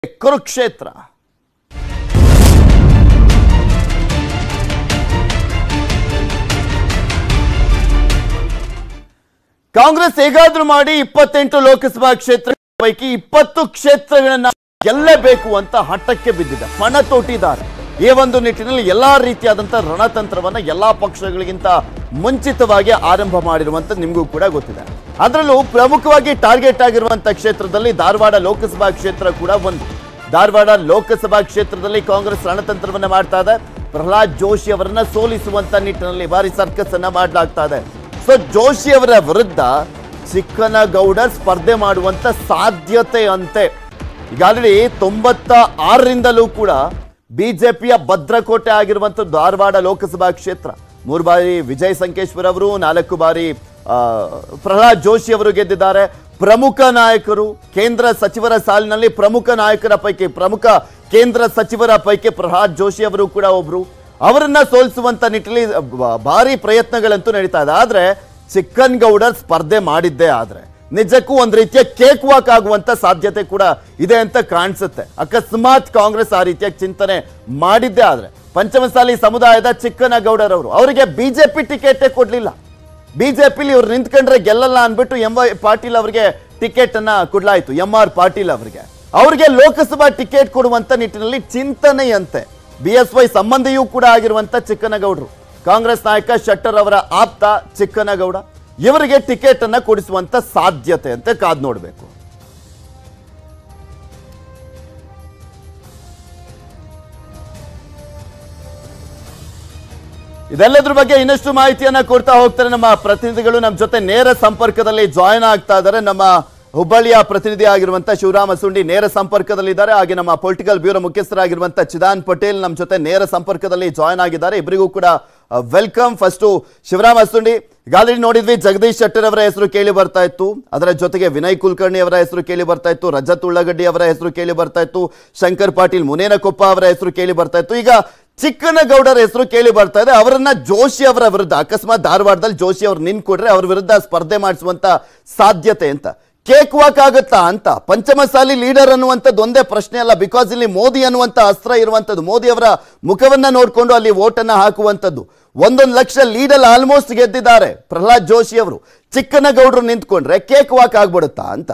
ಕುರುಕ್ಷೇತ್ರ ಕಾಂಗ್ರೆಸ್ ಹೇಗಾದ್ರೂ ಮಾಡಿ ಇಪ್ಪತ್ತೆಂಟು ಲೋಕಸಭಾ ಕ್ಷೇತ್ರ ಪೈಕಿ ಇಪ್ಪತ್ತು ಕ್ಷೇತ್ರಗಳನ್ನ ಗೆಲ್ಲಬೇಕು ಅಂತ ಹಠಕ್ಕೆ ಬಿದ್ದಿದೆ ಪಣ ತೊಟ್ಟಿದ್ದಾರೆ ಈ ಒಂದು ನಿಟ್ಟಿನಲ್ಲಿ ಎಲ್ಲಾ ರೀತಿಯಾದಂತಹ ರಣತಂತ್ರವನ್ನ ಎಲ್ಲಾ ಪಕ್ಷಗಳಿಗಿಂತ ಮುಂಚಿತವಾಗಿ ಆರಂಭ ಮಾಡಿರುವಂತ ನಿಮಗೂ ಕೂಡ ಗೊತ್ತಿದೆ ಅದರಲ್ಲೂ ಪ್ರಮುಖವಾಗಿ ಟಾರ್ಗೆಟ್ ಆಗಿರುವಂತ ಕ್ಷೇತ್ರದಲ್ಲಿ ಧಾರವಾಡ ಲೋಕಸಭಾ ಕ್ಷೇತ್ರ ಕೂಡ ಒಂದು ಧಾರವಾಡ ಲೋಕಸಭಾ ಕ್ಷೇತ್ರದಲ್ಲಿ ಕಾಂಗ್ರೆಸ್ ರಣತಂತ್ರವನ್ನ ಮಾಡ್ತಾ ಇದೆ ಪ್ರಹ್ಲಾದ್ ಜೋಶಿ ಅವರನ್ನ ಸೋಲಿಸುವಂತ ನಿಟ್ಟಿನಲ್ಲಿ ಭಾರಿ ಸರ್ಕಸ್ ಅನ್ನ ಮಾಡಲಾಗ್ತಾ ಇದೆ ಸೊ ಜೋಶಿ ಅವರ ವಿರುದ್ಧ ಚಿಕ್ಕನಗೌಡರ್ ಸ್ಪರ್ಧೆ ಮಾಡುವಂತ ಸಾಧ್ಯತೆ ಅಂತೆ ಈಗ ಆಲ್ರೆಡಿ ತೊಂಬತ್ತ ಆರರಿಂದಲೂ ಕೂಡ ಬಿಜೆಪಿಯ ಭದ್ರಕೋಟೆ ಆಗಿರುವಂತ ಧಾರವಾಡ ಲೋಕಸಭಾ ಕ್ಷೇತ್ರ ಮೂರು ಬಾರಿ ವಿಜಯ್ ಸಂಕೇಶ್ವರ್ ಅವರು ನಾಲ್ಕು ಬಾರಿ ಆ, ಪ್ರಹ್ಲಾದ್ ಜೋಶಿ ಅವರು ಗೆದ್ದಿದ್ದಾರೆ ಪ್ರಮುಖ ನಾಯಕರು ಕೇಂದ್ರ ಸಚಿವರ ಸಾಲಿನಲ್ಲಿ ಪ್ರಮುಖ ನಾಯಕರ ಪೈಕಿ ಪ್ರಮುಖ ಕೇಂದ್ರ ಸಚಿವರ ಪೈಕಿ ಪ್ರಹ್ಲಾದ್ ಜೋಶಿ ಅವರು ಕೂಡ ಒಬ್ರು ಅವರನ್ನ ಸೋಲಿಸುವಂತ ನಿಟ್ಟಿನಲ್ಲಿ ಬ- ಭಾರಿ ಪ್ರಯತ್ನಗಳಂತೂ ನಡೀತಾ ಇದೆ ಆದ್ರೆ ಚಿಕ್ಕನ್ ಗೌಡರ್ ಸ್ಪರ್ಧೆ ಮಾಡಿದ್ದೇ ಆದ್ರೆ ನಿಜಕ್ಕೂ ಒಂದ್ ರೀತಿಯ ಕೇಕ್ ವಾಕ್ ಆಗುವಂತ ಸಾಧ್ಯತೆ ಕೂಡ ಇದೆ ಅಂತ ಕಾಣಿಸುತ್ತೆ ಅಕಸ್ಮಾತ್ ಕಾಂಗ್ರೆಸ್ ಆ ರೀತಿಯ ಚಿಂತನೆ ಮಾಡಿದ್ದೇ ಆದ್ರೆ ಪಂಚಮಸಾಲಿ ಸಮುದಾಯದ ಚಿಕ್ಕನಗೌಡರ್ ಅವರು ಅವರಿಗೆ ಬಿಜೆಪಿ ಟಿಕೆಟೇ ಕೊಡ್ಲಿಲ್ಲ ಬಿಜೆಪಿಲಿ ಇವ್ರು ನಿಂತ್ಕೊಂಡ್ರೆ ಗೆಲ್ಲಲ್ಲ ಅನ್ಬಿಟ್ಟು ಎಂ ವೈ ಪಾಟೀಲ್ ಅವರಿಗೆ ಟಿಕೆಟ್ ಅನ್ನ ಕೊಡ್ಲಾಯ್ತು ಎಂ ಆರ್ ಪಾಟೀಲ್ ಅವರಿಗೆ ಅವರಿಗೆ ಲೋಕಸಭಾ ಟಿಕೆಟ್ ಕೊಡುವಂತ ನಿಟ್ಟಿನಲ್ಲಿ ಚಿಂತನೆಯಂತೆ ಬಿ ಎಸ್ ವೈ ಸಂಬಂಧಿಯೂ ಕೂಡ ಆಗಿರುವಂತ ಚಿಕ್ಕನಗೌಡರು ಕಾಂಗ್ರೆಸ್ ನಾಯಕ ಶೆಟ್ಟರ್ ಅವರ ಆಪ್ತ ಚಿಕ್ಕನಗೌಡ ಇವರಿಗೆ ಟಿಕೆಟ್ ಅನ್ನ ಕೊಡಿಸುವಂತ ಸಾಧ್ಯತೆ ಅಂತ ಕಾದ್ ನೋಡ್ಬೇಕು ಇದೆಲ್ಲದ್ರ ಬಗ್ಗೆ ಇನ್ನಷ್ಟು ಮಾಹಿತಿಯನ್ನ ಕೊಡ್ತಾ ಹೋಗ್ತಾರೆ ನಮ್ಮ ಪ್ರತಿನಿಧಿಗಳು ನಮ್ಮ ಜೊತೆ ನೇರ ಸಂಪರ್ಕದಲ್ಲಿ ಜಾಯ್ನ್ ಆಗ್ತಾ ಇದ್ದಾರೆ ನಮ್ಮ ಹುಬ್ಬಳ್ಳಿಯ ಪ್ರತಿನಿಧಿ ಆಗಿರುವಂತ ಶಿವರಾಮ ಸುಂಡಿ ನೇರ ಸಂಪರ್ಕದಲ್ಲಿದ್ದಾರೆ ಹಾಗೆ ನಮ್ಮ ಪೊಲಿಟಿಕಲ್ ಬ್ಯೂರೋ ಮುಖ್ಯಸ್ಥರಾಗಿರುವಂತ ಚಿದಾನ್ ಪಟೇಲ್ ನಮ್ಮ ಜೊತೆ ನೇರ ಸಂಪರ್ಕದಲ್ಲಿ ಜಾಯ್ನ್ ಆಗಿದ್ದಾರೆ ಇಬ್ಬರಿಗೂ ಕೂಡ ವೆಲ್ಕಮ್ ಫಸ್ಟು ಶಿವರಾಮ ಸುಂಡಿ ಈಗಾಗಲೇ ನೋಡಿದ್ವಿ ಜಗದೀಶ್ ಶೆಟ್ಟರ್ ಅವರ ಹೆಸರು ಕೇಳಿ ಬರ್ತಾ ಇತ್ತು ಅದರ ಜೊತೆಗೆ ವಿನಯ್ ಕುಲಕರ್ಣಿ ಅವರ ಹೆಸರು ಕೇಳಿ ಬರ್ತಾ ಇತ್ತು ರಜತ್ ಉಳ್ಳಗಡ್ಡಿ ಅವರ ಹೆಸರು ಕೇಳಿ ಬರ್ತಾ ಇತ್ತು ಶಂಕರ್ ಪಾಟೀಲ್ ಮುನೇನಕೊಪ್ಪ ಅವರ ಹೆಸರು ಕೇಳಿ ಬರ್ತಾ ಇತ್ತು ಈಗ ಚಿಕ್ಕನಗೌಡರ ಹೆಸರು ಕೇಳಿ ಬರ್ತಾ ಇದೆ ಅವರನ್ನ ಜೋಶಿ ಅವರ ವಿರುದ್ಧ ಅಕಸ್ಮಾತ್ ಧಾರವಾಡದಲ್ಲಿ ಜೋಶಿ ಅವ್ರು ನಿಂತ್ಕೊಡ್ರೆ ಅವ್ರ ವಿರುದ್ಧ ಸ್ಪರ್ಧೆ ಮಾಡಿಸುವಂತ ಸಾಧ್ಯತೆ ಅಂತ ಕೇಕ್ ವಾಕ್ ಆಗುತ್ತಾ ಅಂತ ಪಂಚಮಸಾಲಿ ಲೀಡರ್ ಅನ್ನುವಂಥದ್ದು ಒಂದೇ ಪ್ರಶ್ನೆ ಅಲ್ಲ ಬಿಕಾಸ್ ಇಲ್ಲಿ ಮೋದಿ ಅನ್ನುವಂಥ ಅಸ್ತ್ರ ಇರುವಂಥದ್ದು ಮೋದಿ ಅವರ ಮುಖವನ್ನ ನೋಡಿಕೊಂಡು ಅಲ್ಲಿ ವೋಟನ್ನ ಹಾಕುವಂಥದ್ದು ಒಂದೊಂದು ಲಕ್ಷ ಲೀಡಲ್ಲಿ ಆಲ್ಮೋಸ್ಟ್ ಗೆದ್ದಿದ್ದಾರೆ ಪ್ರಹ್ಲಾದ್ ಜೋಶಿ ಅವರು ಚಿಕ್ಕನಗೌಡರು ನಿಂತ್ಕೊಂಡ್ರೆ ಕೇಕ್ ವಾಕ್ ಆಗ್ಬಿಡುತ್ತಾ ಅಂತ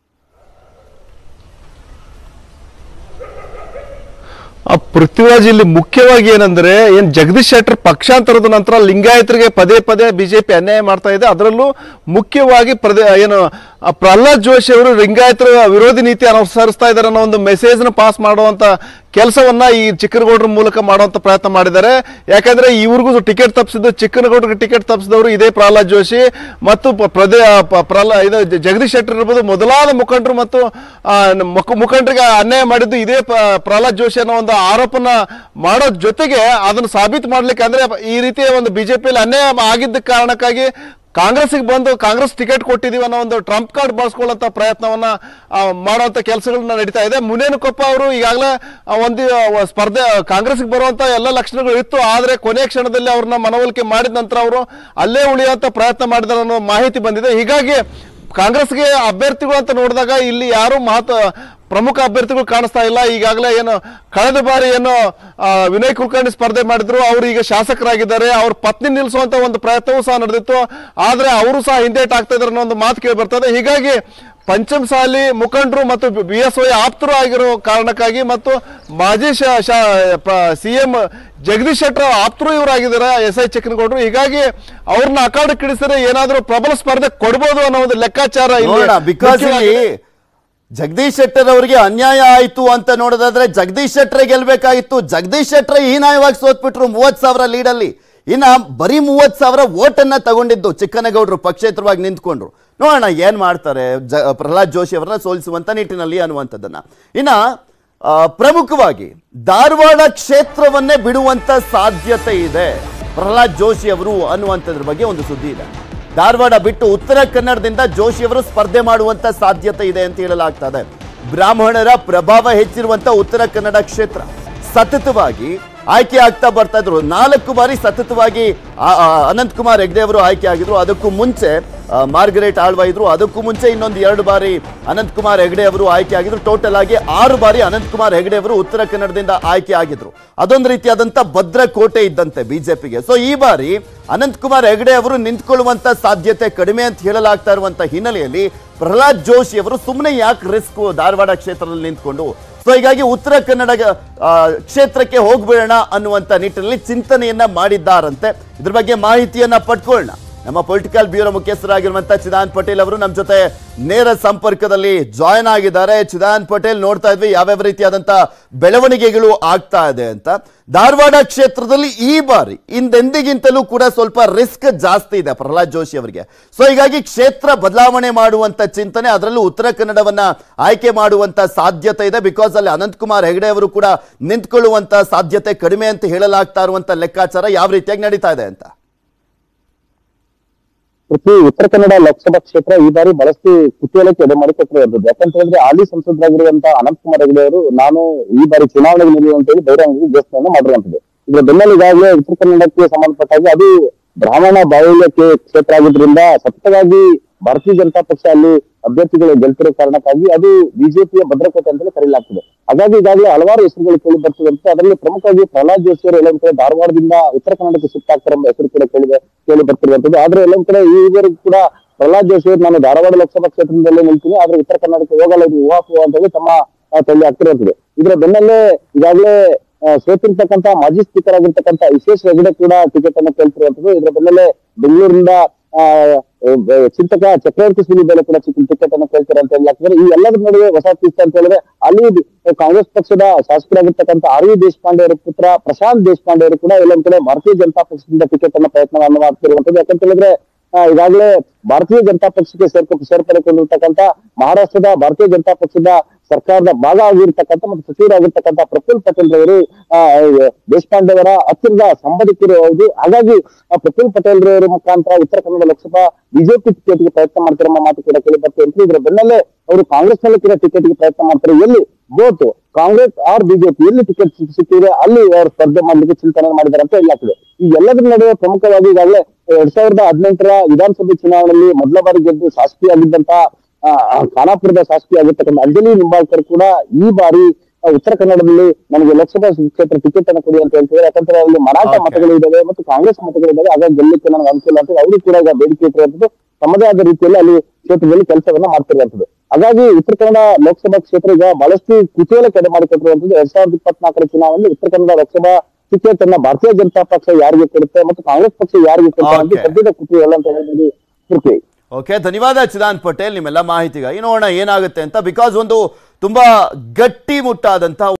ಆ ಪೃಥ್ವಿರಾಜ್ ಇಲ್ಲಿ ಮುಖ್ಯವಾಗಿ ಏನಂದ್ರೆ ಏನ್ ಜಗದೀಶ್ ಶೆಟ್ಟರ್ ಪಕ್ಷಾಂತರದ ನಂತರ ಲಿಂಗಾಯತರಿಗೆ ಪದೇ ಪದೇ ಬಿಜೆಪಿ ಅನ್ಯಾಯ ಮಾಡ್ತಾ ಇದೆ ಅದರಲ್ಲೂ ಮುಖ್ಯವಾಗಿ ಪ್ರದೇ ಏನು ಆ ಪ್ರಹ್ಲಾದ್ ಜೋಶಿ ಅವರು ಲಿಂಗಾಯತರ ವಿರೋಧಿ ನೀತಿ ಅನುಸರಿಸ್ತಾ ಇದ್ದಾರೆ ಅನ್ನೋ ಒಂದು ಮೆಸೇಜ್ ನ ಪಾಸ್ ಮಾಡುವಂತ ಕೆಲಸವನ್ನ ಈ ಚಿಕ್ಕನಗೌಡರ ಮೂಲಕ ಮಾಡುವಂತ ಪ್ರಯತ್ನ ಮಾಡಿದ್ದಾರೆ ಯಾಕಂದ್ರೆ ಇವ್ರಿಗೂ ಟಿಕೆಟ್ ತಪ್ಪಿಸಿದ್ದು ಚಿಕ್ಕನಗೌಡರಿಗೆ ಟಿಕೆಟ್ ತಪ್ಪಿಸಿದವರು ಇದೇ ಪ್ರಹ್ಲಾದ್ ಜೋಶಿ ಮತ್ತು ಪ- ಪ್ರದೇ ಪ- ಪ್ರಹ್ಲಾ ಇದು ಜ- ಜಗದೀಶ್ ಶೆಟ್ಟರ್ ಇರ್ಬೋದು ಮೊದಲಾದ ಮುಖಂಡರು ಮತ್ತು ಆ, ನ- ಮುಖ- ಮುಖಂಡರಿಗೆ ಅನ್ಯಾಯ ಮಾಡಿದ್ದು ಇದೇ ಪ- ಪ್ರಹ್ಲಾದ್ ಜೋಶಿ ಅನ್ನೋ ಒಂದು ಆರೋಪನ ಮಾಡೋ ಜೊತೆಗೆ ಅದನ್ನು ಸಾಬೀತು ಮಾಡ್ಲಿಕ್ಕೆ ಅಂದ್ರೆ ಈ ರೀತಿಯ ಒಂದು ಬಿಜೆಪಿಯಲ್ಲಿ ಅನ್ಯಾಯ ಆಗಿದ್ದ ಕಾರಣಕ್ಕಾಗಿ ಕಾಂಗ್ರೆಸ್ಗೆ ಬಂದು ಕಾಂಗ್ರೆಸ್ ಟಿಕೆಟ್ ಕೊಟ್ಟಿದೀವಿ ಅನ್ನೋ ಒಂದು ಟ್ರಂಪ್ ಕಾರ್ಡ್ ಬಳಸ್ಕೊಳ್ಳುವಂತ ಪ್ರಯತ್ನವನ್ನ ಆ, ಮಾಡುವಂತ ಕೆಲಸಗಳನ್ನ ನಡೀತಾ ಇದೆ ಮುನೇನಕೊಪ್ಪ ಅವರು ಈಗಾಗಲೇ ಆ, ಒಂದು ಆ, ಸ್ಪರ್ಧೆ ಕಾಂಗ್ರೆಸ್ಗೆ ಬರುವಂತ ಎಲ್ಲ ಲಕ್ಷಣಗಳು ಇತ್ತು ಆದ್ರೆ ಕೊನೆಯ ಕ್ಷಣದಲ್ಲಿ ಅವ್ರನ್ನ ಮನವೊಲಿಕೆ ಮಾಡಿದ ನಂತರ ಅವರು ಅಲ್ಲೇ ಉಳಿಯುವಂತ ಪ್ರಯತ್ನ ಮಾಡಿದಾರೆ ಅನ್ನೋ ಮಾಹಿತಿ ಬಂದಿದೆ ಹೀಗಾಗಿ ಕಾಂಗ್ರೆಸ್ಗೆ ಅಭ್ಯರ್ಥಿಗಳು ಅಂತ ನೋಡಿದಾಗ ಇಲ್ಲಿ ಯಾರು ಮಹತ್ವ ಪ್ರಮುಖ ಅಭ್ಯರ್ಥಿಗಳು ಕಾಣಿಸ್ತಾ ಇಲ್ಲ ಈಗಾಗಲೇ ಏನು ಕಳೆದ ಬಾರಿ ಏನು ಆ, ವಿನಯ್ ಕುಲಕರ್ಣಿ ಸ್ಪರ್ಧೆ ಮಾಡಿದ್ರು ಅವರು ಈಗ ಶಾಸಕರಾಗಿದ್ದಾರೆ ಅವ್ರ ಪತ್ನಿ ನಿಲ್ಲಿಸುವಂತ ಒಂದು ಪ್ರಯತ್ನವೂ ಸಹ ನಡೆದಿತ್ತು ಆದ್ರೆ ಅವರು ಸಹ ಹಿಂದೇಟ್ ಆಗ್ತಾ ಇದಾರೆ ಅನ್ನೋ ಒಂದು ಮಾತು ಕೇಳಿ ಬರ್ತದೆ ಹೀಗಾಗಿ ಪಂಚಮಸಾಲಿ ಮುಖಂಡರು ಮತ್ತು ಬಿ ಎಸ್ ವೈ ಆಪ್ತರು ಆಗಿರೋ ಕಾರಣಕ್ಕಾಗಿ ಮತ್ತು ಮಾಜಿ ಸಿ ಎಂ ಜಗದೀಶ್ ಶೆಟ್ಟರ್ ಆಪ್ತರು ಇವರಾಗಿದ್ದಾರೆ ಎಸ್ ಐ ಚಿಕ್ಕನಗೌಡರು ಹೀಗಾಗಿ ಅವ್ರನ್ನ ಅಖಾಡಕ್ಕಿಳಿಸಿದ್ರೆ ಏನಾದ್ರೂ ಪ್ರಬಲ ಸ್ಪರ್ಧೆ ಕೊಡ್ಬೋದು ಅನ್ನೋ ಒಂದು ಲೆಕ್ಕಾಚಾರ ಇಲ್ಲಿ ನೋಡೋಣ ಬಿಕಾಸ್ ಮುಖ್ಯವಾಗಿದೆ. ಇಲ್ಲಿ ಜಗದೀಶ್ ಶೆಟ್ಟರ್ ಅವರಿಗೆ ಅನ್ಯಾಯ ಆಯ್ತು ಅಂತ ನೋಡೋದಾದ್ರೆ ಜಗದೀಶ್ ಶೆಟ್ಟರ್ ಗೆಲ್ಬೇಕಾಗಿತ್ತು ಜಗದೀಶ್ ಶೆಟ್ಟರ್ ಹೀನಾಯವಾಗಿ ಸೋತ್ಬಿಟ್ರು ಮೂವತ್ ಸಾವಿರ ಲೀಡಲ್ಲಿ ಇನ್ನ ಬರೀ ಮೂವತ್ ಸಾವಿರ ಓಟನ್ನ ತಗೊಂಡಿದ್ದು ಚಿಕ್ಕನಗೌಡರು ಪಕ್ಷೇತರವಾಗಿ ನಿಂತ್ಕೊಂಡ್ರು ನೋಡೋಣ ಏನ್ ಮಾಡ್ತಾರೆ ಜ ಪ್ರಹ್ಲಾದ್ ಜೋಶಿ ಅವರನ್ನ ಸೋಲಿಸುವಂತ ನಿಟ್ಟಿನಲ್ಲಿ ಅನ್ನುವಂಥದ್ದನ್ನ ಇನ್ನ ಆ, ಪ್ರಮುಖವಾಗಿ ಧಾರವಾಡ ಕ್ಷೇತ್ರವನ್ನೇ ಬಿಡುವಂತ ಸಾಧ್ಯತೆ ಇದೆ ಪ್ರಹ್ಲಾದ್ ಜೋಶಿ ಅವರು ಅನ್ನುವಂಥದ್ರ ಬಗ್ಗೆ ಒಂದು ಸುದ್ದಿ ಇದೆ ಧಾರವಾಡ ಬಿಟ್ಟು ಉತ್ತರ ಕನ್ನಡದಿಂದ ಜೋಶಿ ಅವರು ಸ್ಪರ್ಧೆ ಮಾಡುವಂತ ಸಾಧ್ಯತೆ ಇದೆ ಅಂತ ಹೇಳಲಾಗ್ತದೆ ಬ್ರಾಹ್ಮಣರ ಪ್ರಭಾವ ಹೆಚ್ಚಿರುವಂತ ಉತ್ತರ ಕನ್ನಡ ಕ್ಷೇತ್ರ ಸತತವಾಗಿ ಆಯ್ಕೆ ಆಗ್ತಾ ಬರ್ತಾ ಇದ್ರು ನಾಲ್ಕು ಬಾರಿ ಸತತವಾಗಿ ಆ- ಆ ಅನಂತ್ ಕುಮಾರ್ ಹೆಗ್ಡೆ ಅವರು ಆಯ್ಕೆ ಆಗಿದ್ರು ಅದಕ್ಕೂ ಮುಂಚೆ ಆ, ಮಾರ್ಗರೇಟ್ ಆಳ್ವ ಇದ್ರು ಅದಕ್ಕೂ ಮುಂಚೆ ಇನ್ನೊಂದು ಎರಡು ಬಾರಿ ಅನಂತ್ ಕುಮಾರ್ ಹೆಗಡೆ ಅವರು ಆಯ್ಕೆ ಆಗಿದ್ರು ಟೋಟಲ್ ಆಗಿ ಆರು ಬಾರಿ ಅನಂತ್ ಕುಮಾರ್ ಹೆಗಡೆ ಅವರು ಉತ್ತರ ಕನ್ನಡದಿಂದ ಆಯ್ಕೆ ಆಗಿದ್ರು ಅದೊಂದು ರೀತಿಯಾದಂತ ಭದ್ರ ಕೋಟೆ ಇದ್ದಂತೆ ಬಿಜೆಪಿಗೆ ಸೊ ಈ ಬಾರಿ ಅನಂತ್ ಕುಮಾರ್ ಹೆಗಡೆ ಅವರು ನಿಂತ್ಕೊಳ್ಳುವಂತ ಸಾಧ್ಯತೆ ಕಡಿಮೆ ಅಂತ ಹೇಳಲಾಗ್ತಾ ಇರುವಂತ ಹಿನ್ನೆಲೆಯಲ್ಲಿ ಪ್ರಹ್ಲಾದ್ ಜೋಶಿ ಅವರು ಸುಮ್ಮನೆ ಯಾಕೆ ರಿಸ್ಕ್ ಧಾರವಾಡ ಕ್ಷೇತ್ರದಲ್ಲಿ ನಿಂತ್ಕೊಂಡು ಸೊ ಹೀಗಾಗಿ ಉತ್ತರ ಕನ್ನಡ ಆ, ಕ್ಷೇತ್ರಕ್ಕೆ ಹೋಗ್ಬೇಡ ಅನ್ನುವಂತ ನಿಟ್ಟಿನಲ್ಲಿ ಚಿಂತನೆಯನ್ನ ಮಾಡಿದ್ದಾರಂತೆ ಇದ್ರ ಬಗ್ಗೆ ಮಾಹಿತಿಯನ್ನ ಪಡ್ಕೊಳ್ಳೋಣ ನಮ್ಮ ಪೊಲಿಟಿಕಲ್ ಬ್ಯೂರೋ ಮುಖ್ಯಸ್ಥರಾಗಿರುವಂತ ಚಿದಾನ್ ಪಟೇಲ್ ಅವರು ನಮ್ಮ ಜೊತೆ ನೇರ ಸಂಪರ್ಕದಲ್ಲಿ ಜಾಯ್ನ್ ಆಗಿದ್ದಾರೆ ಚಿದಾನ್ ಪಟೇಲ್ ನೋಡ್ತಾ ಇದ್ವಿ ಯಾವ್ಯಾವ ರೀತಿಯಾದಂತ ಬೆಳವಣಿಗೆಗಳು ಆಗ್ತಾ ಇದೆ ಅಂತ ಧಾರವಾಡ ಕ್ಷೇತ್ರದಲ್ಲಿ ಈ ಬಾರಿ ಹಿಂದೆಂದಿಗಿಂತಲೂ ಕೂಡ ಸ್ವಲ್ಪ ರಿಸ್ಕ್ ಜಾಸ್ತಿ ಇದೆ ಪ್ರಹ್ಲಾದ್ ಜೋಶಿ ಅವರಿಗೆ ಸೊ ಹೀಗಾಗಿ ಕ್ಷೇತ್ರ ಬದಲಾವಣೆ ಮಾಡುವಂತ ಚಿಂತನೆ ಅದರಲ್ಲೂ ಉತ್ತರ ಕನ್ನಡವನ್ನ ಆಯ್ಕೆ ಮಾಡುವಂತ ಸಾಧ್ಯತೆ ಇದೆ ಬಿಕಾಸ್ ಅಲ್ಲಿ ಅನಂತ್ ಕುಮಾರ್ ಹೆಗಡೆ ಅವರು ಕೂಡ ನಿಂತ್ಕೊಳ್ಳುವಂತ ಸಾಧ್ಯತೆ ಕಡಿಮೆ ಅಂತ ಹೇಳಲಾಗ್ತಾ ಇರುವಂತ ಲೆಕ್ಕಾಚಾರ ಯಾವ ರೀತಿಯಾಗಿ ನಡೀತಾ ಇದೆ ಅಂತ ಪ್ರತಿ ಉತ್ತರ ಕನ್ನಡ ಲೋಕಸಭಾ ಕ್ಷೇತ್ರ ಈ ಬಾರಿ ಬಹಳಷ್ಟು ಕುತೂಹಲಕ್ಕೆ ಎಡೆ ಮಾಡಿಕೊಟ್ಟಿರುವಂತದ್ದು ಯಾಕಂತ ಹೇಳಿದ್ರೆ ಹಾಲಿ ಸಂಸದರಾಗಿರುವಂತಹ ಅನಂತ್ ಕುಮಾರ್ ಹೆಗಡೆ ಅವರು ನಾನು ಈ ಬಾರಿ ಚುನಾವಣೆಗೆ ನಿಲ್ಲುವ ಅಂತ ಹೇಳಿ ಬಹಿರಂಗವಾಗಿ ಘೋಷಣೆಯನ್ನು ಮಾಡಿರುವಂತದ್ದು ಇದರ ಬೆನ್ನಲ್ಲಿ ಈಗಾಗಲೇ ಉತ್ತರ ಕನ್ನಡಕ್ಕೆ ಸಂಬಂಧಪಟ್ಟ ಹಾಗೆ ಅದು ಬ್ರಾಹ್ಮಣ ಬಾಹುಲ್ಯ ಕ್ಷೇ- ಕ್ಷೇತ್ರ ಆಗಿದ್ರಿಂದ ಸತತವಾಗಿ ಭಾರತೀಯ ಜನತಾ ಪಕ್ಷ ಅಲ್ಲಿ ಅಭ್ಯರ್ಥಿಗಳು ಗೆಲ್ತಿರೋ ಕಾರಣಕ್ಕಾಗಿ ಅದು ಬಿಜೆಪಿಯ ಭದ್ರಕೋಟೆ ಅಂತಲೇ ಕರೆಯಲಾಗ್ತದೆ ಹಾಗಾಗಿ ಈಗಾಗಲೇ ಹಲವಾರು ಹೆಸರುಗಳು ಕೇಳಿ ಬರ್ತಿದಂತೆ ಅದರಲ್ಲಿ ಪ್ರಮುಖವಾಗಿ ಪ್ರಹ್ಲಾದ್ ಜೋಶಿ ಅವರು ಎಲ್ಲೊಂದ್ ಕಡೆ ಧಾರವಾಡದಿಂದ ಉತ್ತರ ಕನ್ನಡಕ್ಕೆ ಶಿಫ್ಟ್ ಆಗ್ತಾರೆ ಎಂಬ ಹೆಸರು ಕೂಡ ಕೇಳಿದೆ ಕೇಳಿ ಬರ್ತಿರುವಂತದ್ದು ಆದ್ರೆ ಎಲ್ಲೊಂದ್ ಕಡೆ ಈವರೆಗೂ ಕೂಡ ಪ್ರಹ್ಲಾದ್ ಜೋಶಿ ಅವರು ನಾನು ಧಾರವಾಡ ಲೋಕಸಭಾ ಕ್ಷೇತ್ರದಲ್ಲೇ ನಿಲ್ತೀನಿ ಆದ್ರೆ ಉತ್ತರ ಕನ್ನಡಕ್ಕೆ ಹೋಗಲ್ಲ ಇದು ಊಹಾಪೋಹ ಅಂತ ಹೇಳಿ ತಮ್ಮ ಆ, ತಲೆ ಆಗ್ತಿರುವಂತದ್ದು ಇದರ ಬೆನ್ನಲ್ಲೇ ಈಗಾಗಲೇ ಆ, ಸೋತಿರ್ತಕ್ಕಂತ ಮಾಜಿ ಸ್ಪೀಕರ್ ಆಗಿರ್ತಕ್ಕಂತ ವಿಶೇಷ ಹೆಗಡೆ ಕೂಡ ಟಿಕೆಟ್ ಅನ್ನು ಕೇಳ್ತಿರುವಂತದ್ದು ಇದರ ಬೆನ್ನಲ್ಲೇ ಬೆಂಗಳೂರಿನಿಂದ ಆ, ಆ, ಚಿಂತಕ ಚಕ್ರವರ್ತಿ ಸುಲಿಬೇಲೆ ಕೂಡ ಟಿಕೆಟ್ ಅನ್ನು ಕೇಳ್ತಾರೆ ಅಂತ ಹೇಳಲಾಗ್ತದೆ ಈ ಎಲ್ಲದರ ನಡುವೆ ಹೊಸ ತೀರ್ಥ ಅಂತ ಹೇಳಿದ್ರೆ ಅಲ್ಲಿ ಕಾಂಗ್ರೆಸ್ ಪಕ್ಷದ ಶಾಸಕರಾಗಿರ್ತಕ್ಕಂಥ ಆರ್ ವಿ ದೇಶಪಾಂಡೆ ಅವರ ಪುತ್ರ ಪ್ರಶಾಂತ್ ದೇಶಪಾಂಡೆ ಅವರು ಕೂಡ ಎಲ್ಲೊಂದ್ ಕಡೆ ಭಾರತೀಯ ಜನತಾ ಪಕ್ಷದಿಂದ ಟಿಕೆಟ್ ಅನ್ನ ಪ್ರಯತ್ನವನ್ನು ಮಾಡ್ತಿರುವಂತದ್ದು ಯಾಕಂತ ಹೇಳಿದ್ರೆ ಆ, ಈಗಾಗಲೇ ಭಾರತೀಯ ಜನತಾ ಪಕ್ಷಕ್ಕೆ ಸೇರ್ಕೊ ಸೇರ್ಪಡೆಗೊಂಡಿರ್ತಕ್ಕಂಥ ಮಹಾರಾಷ್ಟ್ರದ ಭಾರತೀಯ ಜನತಾ ಪಕ್ಷದ ಸರ್ಕಾರದ ಭಾಗ ಆಗಿರ್ತಕ್ಕಂಥ ಮತ್ತು ಸಚಿವರಾಗಿರ್ತಕ್ಕಂಥ ಪ್ರಫುಲ್ ಪಟೇಲ್ ರವರು ಆ, ದೇಶಪಾಂಡೆ ಅವರ ಹತ್ತಿರದ ಸಂಬಂಧಿಕರು ಹೌದು ಹಾಗಾಗಿ ಆ, ಪ್ರಫುಲ್ ಪಟೇಲ್ ರವರ ಮುಖಾಂತರ ಉತ್ತರ ಕನ್ನಡ ಲೋಕಸಭಾ ಬಿಜೆಪಿ ಟಿಕೆಟ್ಗೆ ಪ್ರಯತ್ನ ಮಾಡ್ತಿರೋ ಮಾತು ಕೂಡ ಕೇಳಿ ಬರ್ತದೆ ಅಂತ ಇದರ ಬೆನ್ನಲ್ಲೇ ಅವರು ಕಾಂಗ್ರೆಸ್ ನಲ್ಲಿ ಕೂಡ ಟಿಕೆಟ್ಗೆ ಪ್ರಯತ್ನ ಮಾಡ್ತಾರೆ ಎಲ್ಲಿ ಬೋತ್ ಕಾಂಗ್ರೆಸ್ ಆರ್ ಬಿಜೆಪಿ ಎಲ್ಲಿ ಟಿಕೆಟ್ ಸಿಕ್ಕಿದ್ರೆ ಅಲ್ಲಿ ಅವರು ಸ್ಪರ್ಧೆ ಮಾಡ್ಲಿಕ್ಕೆ ಚಿಂತನೆ ಮಾಡಿದ್ದಾರೆ ಅಂತ ಹೇಳಲಾಗ್ತದೆ ಈ ಎಲ್ಲದರ ನಡುವೆ ಪ್ರಮುಖವಾಗಿ ಈಗಾಗಲೇ ಎರಡ್ ಸಾವಿರದ ಹದಿನೆಂಟರ ವಿಧಾನಸಭೆ ಚುನಾವಣೆಯಲ್ಲಿ ಮೊದಲ ಬಾರಿ ಗೆದ್ದು ಶಾಸಕಿಯಾಗಿದ್ದಂತ ಆ, ಆ, ಖಾನಾಪುರದ ಶಾಸಕಿಯಾಗಿರ್ತಕ್ಕಂಥ ಅಂಜಲಿ ನಿಂಬಾಳ್ಕರ್ ಕೂಡ ಈ ಬಾರಿ ಆ, ಉತ್ತರ ಕನ್ನಡದಲ್ಲಿ ನನಗೆ ಲೋಕಸಭಾ ಕ್ಷೇತ್ರ ಟಿಕೆಟ್ ಅನ್ನು ಕೊಡಿ ಅಂತ ಹೇಳ್ತಿದ್ದಾರೆ ಯಾಕಂದ್ರೆ ಅಲ್ಲಿ ಮರಾಠ Okay. ಮತಗಳು ಇದಾವೆ ಮತ್ತು ಕಾಂಗ್ರೆಸ್ ಮತಗಳು ಇದಾವೆ ಹಾಗಾಗಿ ಗೆಲ್ಲಕ್ಕೆ ನನಗೆ ಅನುಕೂಲ ಅಂತ ಅವರು ಕೂಡ ಈಗ ಬೇಡಿಕೆ ಇಟ್ಟಿರುವಂತದ್ದು ತಮ್ಮದೇ ಆದ ರೀತಿಯಲ್ಲಿ ಅಲ್ಲಿ ಕ್ಷೇತ್ರದಲ್ಲಿ ಕೆಲಸವನ್ನ ಮಾಡ್ತಿರುವಂತದ್ದು ಹಾಗಾಗಿ ಉತ್ತರ ಕನ್ನಡ ಲೋಕಸಭಾ ಕ್ಷೇತ್ರ ಈಗ ಬಹಳಷ್ಟು ಕುತೂಹಲ ಕೆಡೆ ಮಾಡಿಕೊಟ್ಟಿರುವಂತದ್ದು ಎರಡ್ ಸಾವಿರದ ಇಪ್ಪತ್ನಾಲ್ಕರ ಚುನಾವಣೆಯಲ್ಲಿ ಉತ್ತರ ಕನ್ನಡ ಲೋಕಸಭಾ ಟಿಕೆಟ್ ಅನ್ನ ಭಾರತೀಯ ಜನತಾ ಪಕ್ಷ ಯಾರಿಗೆ ಕೊಡುತ್ತೆ ಮತ್ತು ಕಾಂಗ್ರೆಸ್ ಪಕ್ಷ ಯಾರಿಗೆ ಕೊಡುತ್ತೆ ಅಂತ Okay. ಸದ್ಯದ ಕುತೂಹಲ ಅಂತ ಹೇಳ್ಬೋದು ಪೃಥ್ವಿ ಓಕೆ ಧನ್ಯವಾದ ಚಿದಾನ್ ಪಟೇಲ್ ನಿಮ್ಮೆಲ್ಲ ಮಾಹಿತಿಗಾಗಿ ನೋಡೋಣ ಏನಾಗುತ್ತೆ ಅಂತ ಬಿಕಾಸ್ ಒಂದು ತುಂಬಾ ಗಟ್ಟಿ ಮುಟ್ಟಾದಂತಹ